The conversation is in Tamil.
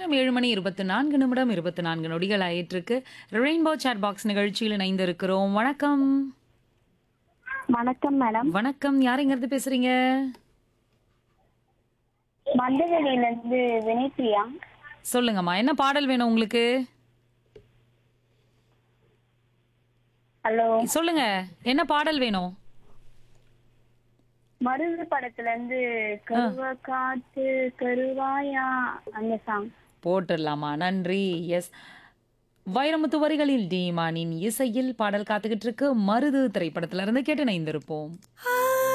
நேரம் ஏழு மணி இருபத்தி நான்கு நிமிடம் இருபத்தி நான்கு நொடிகள் ஆயிட்டிருக்கு ரெயின்போ சாட் பாக்ஸ் நிகழ்ச்சியில் இணைந்திருக்கிறோம் வணக்கம் வணக்கம் மேடம் வணக்கம் யாருங்கிறது பேசுறீங்க மந்தவெளியில இருந்து வினிப்ரியா சொல்லுங்கம்மா என்ன பாடல் வேணும் உங்களுக்கு ஹலோ சொல்லுங்க என்ன பாடல் வேணும் மருது படத்துல இருந்து கருவ காத்து கருவாயா அந்த சாங் போட்டுடலாமா நன்றி எஸ் வைரமுத்து வரிகளில் டி மானின் இசையில் பாடல் காத்துக்கிட்டு இருக்கு மருது திரைப்படத்துல இருந்து கேட்டு இணைந்திருப்போம் ஆ